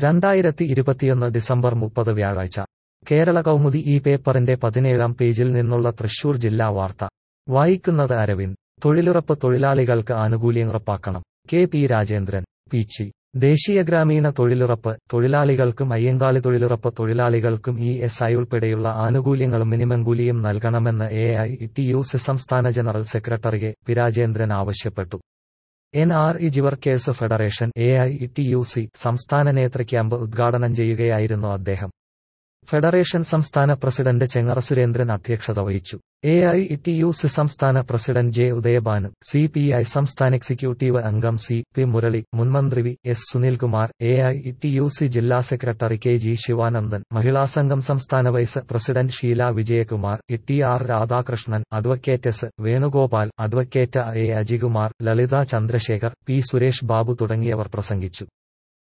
രണ്ടായിരത്തി ഇരുപത്തിയൊന്ന് ഡിസംബർ മുപ്പത് വ്യാഴാഴ്ച കേരള കൗമുദി ഈ പേപ്പറിന്റെ പതിനേഴാം പേജിൽ നിന്നുള്ള തൃശൂർ ജില്ലാ വാർത്ത വായിക്കുന്നത് അരവിന്ദ് തൊഴിലുറപ്പ് തൊഴിലാളികൾക്ക് ആനുകൂല്യം ഉറപ്പാക്കണം കെ പി രാജേന്ദ്രൻ പീച്ചി ദേശീയ ഗ്രാമീണ തൊഴിലുറപ്പ് തൊഴിലാളികൾക്കും അയ്യങ്കാളി തൊഴിലുറപ്പ് തൊഴിലാളികൾക്കും ഇ എസ് ഐ ഉൾപ്പെടെയുള്ള ആനുകൂല്യങ്ങളും മിനിമം കൂലിയും നൽകണമെന്ന് A I T U C സംസ്ഥാന general secretary K P Rajendran ആവശ്യപ്പെട്ടു N R E G workers federation A I T U C സംസ്ഥാന നേതൃ ക്യാമ്പ് ഉദ്ഘാടനം ചെയ്യുകയായിരുന്നു അദ്ദേഹം ഫെഡറേഷൻ സംസ്ഥാന പ്രസിഡന്റ് ചെങ്ങറ സുരേന്ദ്രൻ അധ്യക്ഷത വഹിച്ചു A I T U C സംസ്ഥാന president J Udayabhanu C P I സംസ്ഥാന എക്സിക്യൂട്ടീവ് അംഗം സി പി മുരളി മുൻമന്ത്രി V S Sunilkumar A I T U C ജില്ലാ സെക്രട്ടറി കെ ജി ശിവാനന്ദൻ മഹിളാ സംഘം സംസ്ഥാന vice president Sheela Vijayakumar T R Radhakrishnan advocate S Venugopal advocate A Ajikumar Lalitha Chandrasekhar P Suresh Babu തുടങ്ങിയവർ പ്രസംഗിച്ചു